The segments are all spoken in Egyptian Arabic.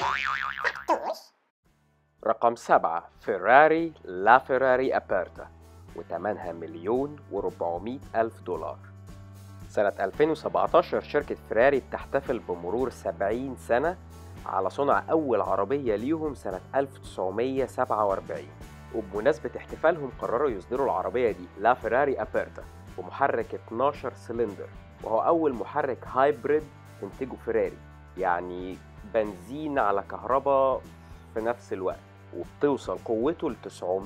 رقم سبعة فيراري لا فيراري أبيرتا وتمنها مليون وربعمية ألف دولار سنة 2017 شركة فيراري بتحتفل بمرور 70 سنة على صنع أول عربية ليهم سنة 1947 وبمناسبة احتفالهم قرروا يصدروا العربية دي لا فيراري أبيرتا بمحرك 12 سلندر وهو أول محرك هايبريد تنتجه فيراري يعني بنزين على كهرباء في نفس الوقت وبتوصل قوته ل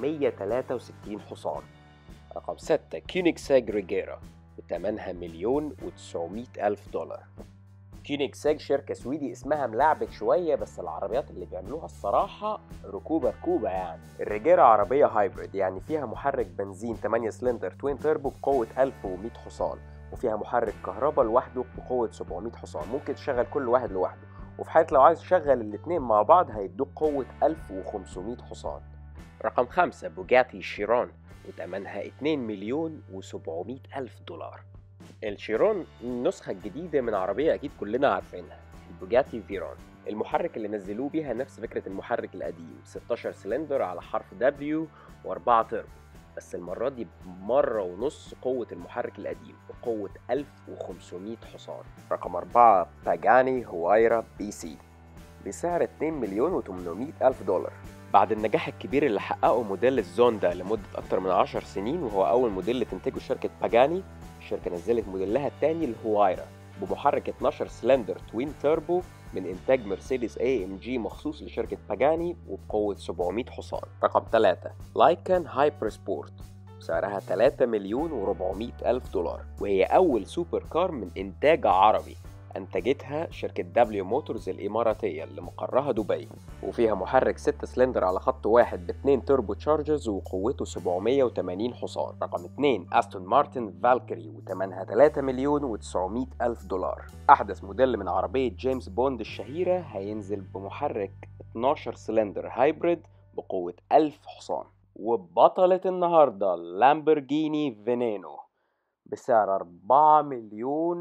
963 حصان رقم 6 كيونيكساج ريجيرا بتمنها مليون و900 ألف دولار كيونيكساج شركة سويدي اسمها ملعبك شوية بس العربيات اللي بيعملوها الصراحة ركوبة ركوبة يعني الريجيرا عربية هايبريد يعني فيها محرك بنزين 8 سلندر توين تيربو بقوة 1100 حصان وفيها محرك كهرباء لوحده بقوة 700 حصان ممكن تشغل كل واحد لوحده وفي حالة لو عايز تشغل الاتنين مع بعض هيدوك قوة 1500 حصان رقم خمسة بوجاتي شيرون وتمنها 2 مليون و700 ألف دولار الشيرون النسخة الجديدة من عربية أكيد كلنا عارفينها البوجاتي فيرون المحرك اللي نزلوه بيها نفس فكرة المحرك القديم 16 سلندر على حرف دبليو و4 تربو بس المرة دي بمرة ونص قوة المحرك القديم بقوة 1500 حصان رقم أربعة باجاني هوايرا بي سي بسعر 2 مليون و800 ألف دولار بعد النجاح الكبير اللي حققه موديل الزوندا لمدة أكتر من 10 سنين وهو أول موديل تنتجه شركة باجاني الشركة نزلت موديلها الثاني الهوايرا بمحرك 12 سلندر توين توربو من إنتاج مرسيدس اي ام جي مخصوص لشركة باجاني وبقوة 700 حصان رقم 3 لايكان هايبر سبورت سعرها 3 مليون و400 ألف دولار وهي أول سوبر كار من إنتاج عربي أنتجتها شركة دبليو موتورز الإماراتية اللي مقرها دبي وفيها محرك 6 سلندر على خط واحد باتنين توربو تشارجرز وقوته 780 حصان رقم 2 أستون مارتن فالكري وتمنها 3 مليون و900 ألف دولار أحدث موديل من عربية جيمس بوند الشهيرة هينزل بمحرك 12 سلندر هايبريد بقوة 1000 حصان وبطلة النهاردة لامبرجيني فينينو بسعر 4 مليون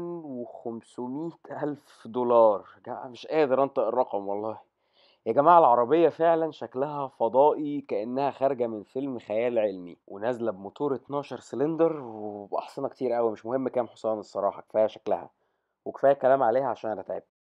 و500 ألف دولار جا- مش قادر أنطق الرقم والله يا جماعة العربية فعلا شكلها فضائي كأنها خارجة من فيلم خيال علمي ونازلة بموتور 12 سلندر وبأحصنة كتير قوي مش مهم كام حصان الصراحة كفاية شكلها وكفاية كلام عليها عشان أنا تعبت